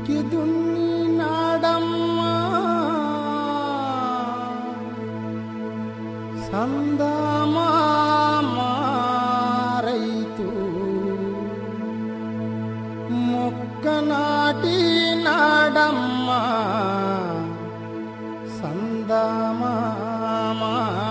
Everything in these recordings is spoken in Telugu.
దుక్కి దున్ని నాడమ్మా సందమామా రైతు మొక్క నాటి నాడమ్మా సందమామా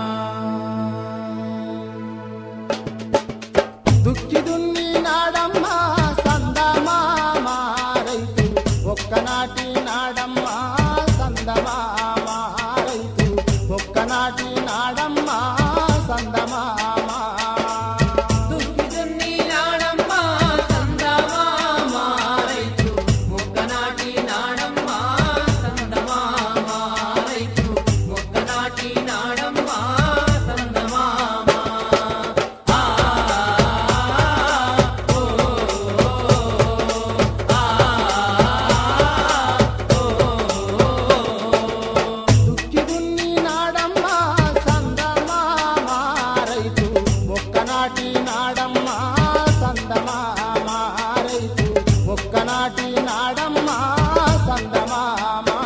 దుక్కి దున్ని నాడమ్మా సందమామా రైతు ఒక్కనాటి నాడమ్మా సందమామా రైతు ఒక్కనాటి నాడమ్మా సందమామా దుక్కిదున్ని నాడమ్మా సందమామా రైతు మొక్కనాటి నాడమ్మా సందమామా రైతు మొక్కనాటి నాడమ్మా సందమామా ఆ ఓ ఆ దుక్కి దున్ని నాడమ్మా సందమామా రైతు ఒక్కనాటి నాడమ్మా సందమామా రైతు ఒక్కనాటి నాడమ్మా సందమామా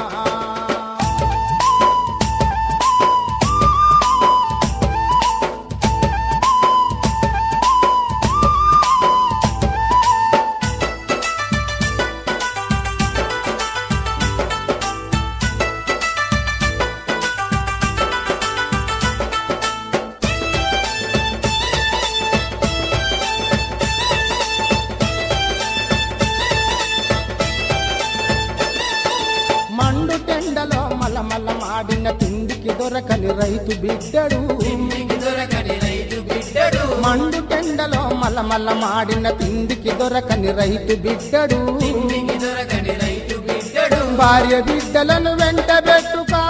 మండు టెండలో మలమల మాడిన తిండికి దొరకని రైతు బిడ్డడు తిండికి దొరకని రైతు బిడ్డడు మండు టెండలో మలమల మాడిన తిండికి దొరకని రైతు బిడ్డడు తిండికి దొరకని రైతు బిడ్డడు భార్య బిడ్డలను వెంట పెట్టుకా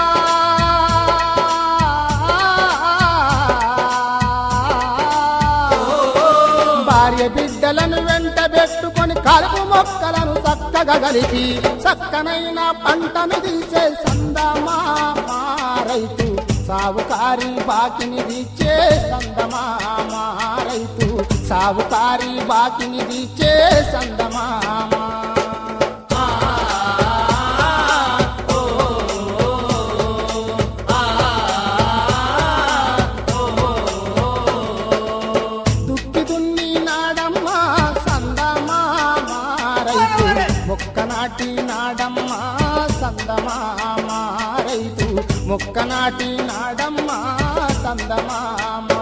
భార్య బిడ్డలను వెంట పెట్టుకొని కలుపు మొక్కలను చక్కగా కలిపి చక్కనైన పంటను తీసే సందమా రైతు సావుకారి బాకిని తీర్చే సందమా రైతు సావుకారి బాకిని తీర్చే సందమామా ఆ ఓ ఆ దుక్కి దున్ని నాడమ్మా సందమామా రైతు మొక్క నాటి నాడమ్మా సందమామా రైతు మొక్క నాటి నాడమ్మా సందమామా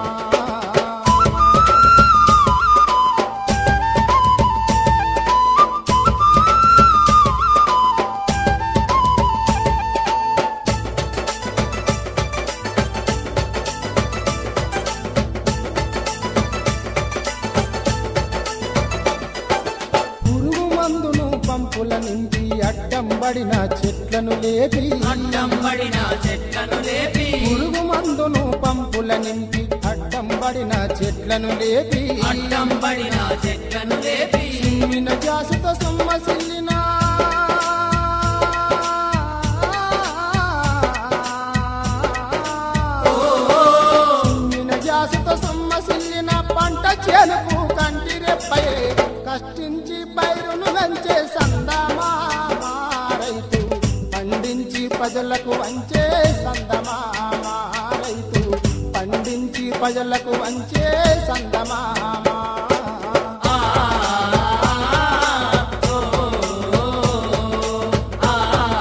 పురుగు మందును పంపుల నింపి అడ్డం పడిన చెట్లను లేపి అడ్డం పడిన చెట్లను లేపి పురుగు మందును పంపుల నింపి అడ్డం పడిన చెట్లను లేపి అడ్డం పడిన చెట్లను లేపి సిమ్మిన జాసుతో సొమ్మసిల్లిన సిమ్మిన జాసుతో సొమ్మసిల్లిన పంట చేనుకు కంటి రెప్పై కష్టించి పైరును వెంచే సందమా రైతు పండించి ప్రజలకు వంచే సందమా రైతు పండించి ప్రజలకు వంచే సందమామా ఆ ఓ ఆ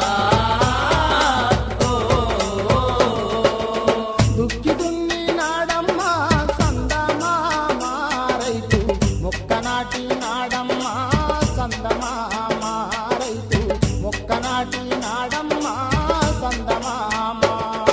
దుక్కి దున్ని నాడమ్మా సందమామా రైతు మొక్క నాటి నాడమ్మా సందమామా రైతు మొక్క నాటి నాడమ్మా సందమామా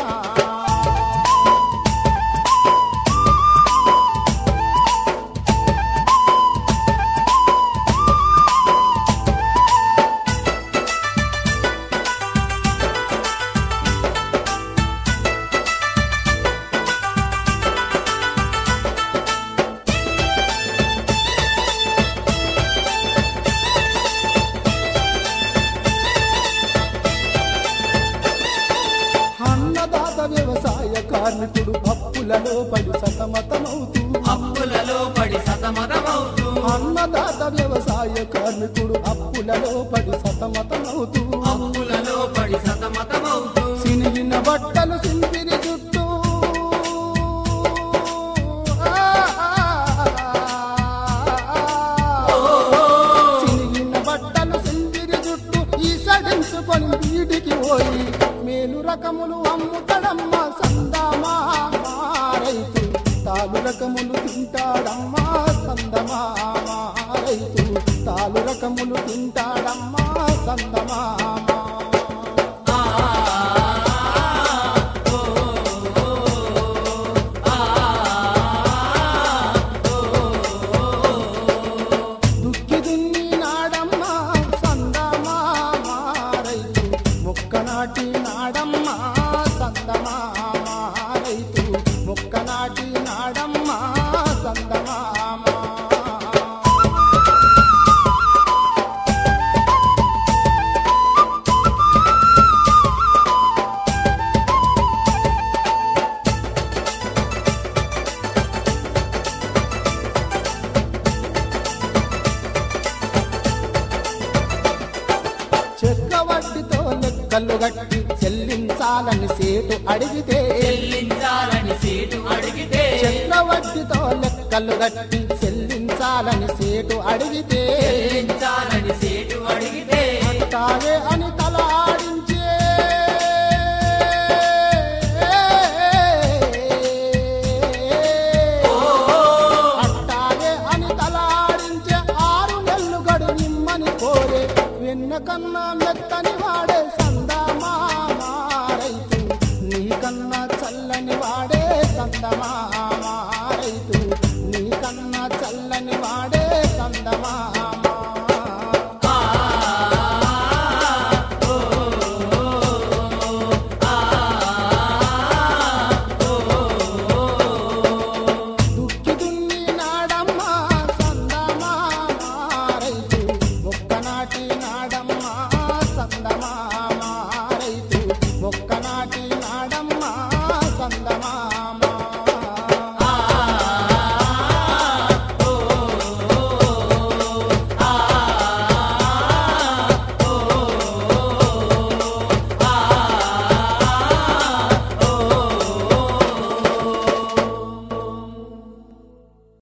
అన్నదాత వ్యవసాయ కార్మికుడు అప్పులలో పడి సతమతమవుతూ అప్పులలో పడి సతమతమవుతూ అన్నదాత వ్యవసాయ కార్మికుడు అప్పులలో పడి సతమతమవుతూ అప్పులలో పడి సతమతమవుతూ సినిగిన బట్టలు సింపిరి చుట్టూ సినిగిన బట్టలు సింపిరి చుట్టూ ఈసడించుకొని వీటికి పోయి మేలు రకములు అమ్ముతాడమ్మా సందమా రైతు తాలు రకములు తింటాడమ్మా సందమా రైతు తాలు రకములు తింటాడమ్మా సందమా దుక్కి దున్ని నాడమ్మ సందమా రైతు మొక్క నాటి నాడమ్మ సందమా రైతు మొక్క నాటి నాడమ్మ సందమా చక్రవడ్డీతో లెక్కలు గట్టి చెల్లించాలని సేటు అడిగితే చెల్లించాలని సీటు అడిగితే చక్రవడ్డీతో లెక్కలు గట్టి చెల్లించాలని సేటు అడిగితే చెల్లించాలని సీటు అడిగితే తాగే అని తలాడించే అట్టాగే అని తలాడించే ఆరు నెల్లు గడు నిమ్మని కోరే వెన్న కన్నా మెత్తని వాడే సందమా రైతు నీకన్నా చల్లని వాడే సందమా